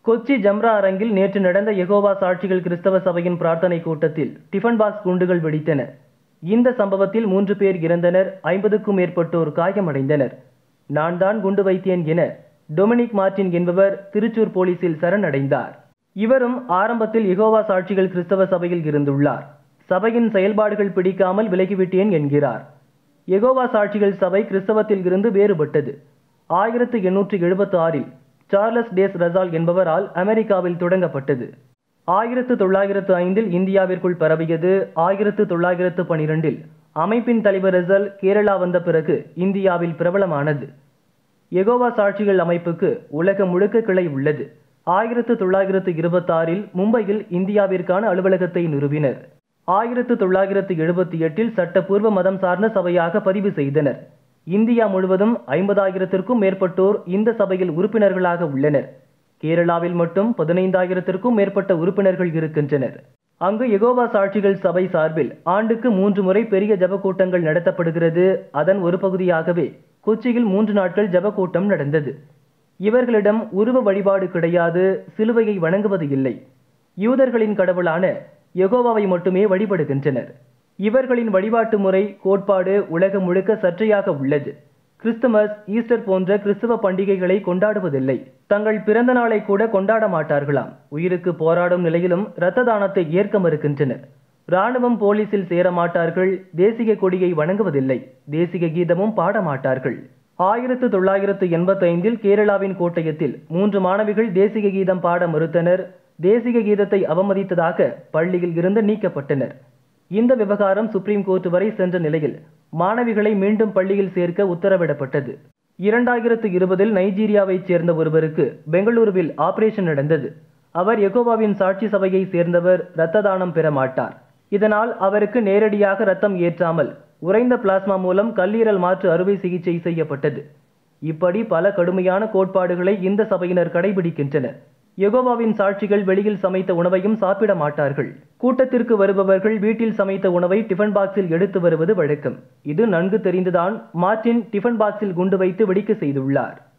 கொச்சி ஜம்ரா அரங்கில் நேற்று நடந்த யெகோவா சாட்சிகள் கிறிஸ்தவ சபையின் பிரார்த்தனை கூட்டத்தில் டிஃபன் பாக்ஸ் குண்டுகள் வெடித்தன இந்த சம்பவத்தில் மூன்று பேர் இறந்தனர் ஐம்பதுக்கும் மேற்பட்டோர் காயமடைந்தனர் நான் தான் குண்டு வைத்தேன் என டொமினிக் மார்டின் என்பவர் திருச்சூர் போலீசில் சரணடைந்தார் இவரும் ஆரம்பத்தில் யெகோவா சாட்சிகள் கிறிஸ்தவ சபையில் இருந்துள்ளார் சபையின் செயல்பாடுகள் பிடிக்காமல் விலகிவிட்டேன் என்கிறார் யெகோவா சாட்சிகள் சபை கிறிஸ்தவத்தில் இருந்து வேறுபட்டது ஆயிரத்து எண்ணூற்று எழுபத்தி ஆறில் சார்லஸ் டேஸ் ரசால் என்பவரால் அமெரிக்காவில் தொடங்கப்பட்டது ஆயிரத்து தொள்ளாயிரத்து ஐந்தில் இந்தியாவிற்குள் பரவியது ஆயிரத்து தொள்ளாயிரத்து பனிரெண்டில் அமைப்பின் தலைவர் ரசல் கேரளா வந்த பிறகு இந்தியாவில் பிரபலமானது யெகோவா சாட்சிகள் அமைப்புக்கு உலகம் முழுக்க கிளை உள்ளது ஆயிரத்து தொள்ளாயிரத்து இருபத்தாறில் மும்பையில் இந்தியாவிற்கான அலுவலகத்தை நிறுவினர் ஆயிரத்து தொள்ளாயிரத்து எழுபத்தி எட்டில் சட்டப்பூர்வ மதம் சார்ந்த சபையாக பதிவு செய்தனர் இந்தியா முழுவதும் ஐம்பதாயிரத்திற்கும் மேற்பட்டோர் இந்த சபையில் உறுப்பினர்களாக உள்ளனர் கேரளாவில் மட்டும் பதினைந்தாயிரத்திற்கும் மேற்பட்ட உறுப்பினர்கள் இருக்கின்றனர் அங்கு யெகோவா சாட்சிகள் சபை சார்பில் ஆண்டுக்கு மூன்று முறை பெரிய ஜப கூட்டங்கள் நடத்தப்படுகிறது அதன் ஒரு பகுதியாகவே கொச்சியில் மூன்று நாட்கள் ஜப கூட்டம் நடந்தது இவர்களிடம் உருவ வழிபாடு கிடையாது சிலுவையை வணங்குவது இல்லை யூதர்களின் கடவுளான யெகோவாவை மட்டுமே வழிபடுகின்றனர் இவர்களின் வழிபாட்டு முறை கோட்பாடு உலகம் முழுக்க சர்ச்சையாக உள்ளது கிறிஸ்துமஸ் ஈஸ்டர் போன்ற கிறிஸ்துவ பண்டிகைகளை கொண்டாடுவதில்லை தங்கள் பிறந்த நாளை கூட கொண்டாட மாட்டார்களாம் உயிருக்கு போராடும் நிலையிலும் இரத்த தானத்தை ஏற்க மறுக்கின்றனர் ராணுவம் போலீசில் சேர மாட்டார்கள் தேசிய கொடியை வணங்குவதில்லை தேசிய கீதமும் பாட மாட்டார்கள் ஆயிரத்து தொள்ளாயிரத்து எண்பத்தைந்தில் கேரளாவின் கோட்டயத்தில் மூன்று மாணவிகள் தேசிய கீதம் பாட மறுத்தனர் தேசிய கீதத்தை அவமதித்ததாக பள்ளியில் இருந்து நீக்கப்பட்டனர் இந்த விவகாரம் சுப்ரீம் கோர்ட் வரை சென்ற நிலையில் மாணவிகளை மீண்டும் பள்ளியில் சேர்க்க உத்தரவிடப்பட்டது இரண்டாயிரத்து இருபதில் நைஜீரியாவைச் சேர்ந்த ஒருவருக்கு பெங்களூருவில் ஆபரேஷன் நடந்தது அவர் எகோவாவின் சாட்சி சபையை சேர்ந்தவர் இரத்த தானம் பெற மாட்டார் இதனால் அவருக்கு நேரடியாக ரத்தம் ஏற்றாமல் உறைந்த பிளாஸ்மா மூலம் கல்லீரல் மாற்று அறுவை சிகிச்சை செய்யப்பட்டது இப்படி பல கடுமையான கோட்பாடுகளை இந்த சபையினர் கடைபிடிக்கின்றனர் யெகோவாவின் சாட்சிகள் வெளியில் சமைத்த உணவையும் சாப்பிட மாட்டார்கள் கூட்டத்திற்கு வருபவர்கள் வீட்டில் சமைத்த உணவை டிஃபன் பாக்ஸில் எடுத்து வருவது வழக்கம் இது நன்கு தெரிந்துதான் மார்டின் டிஃபன் பாக்ஸில் குண்டு வைத்து வெடிக்க செய்துள்ளார்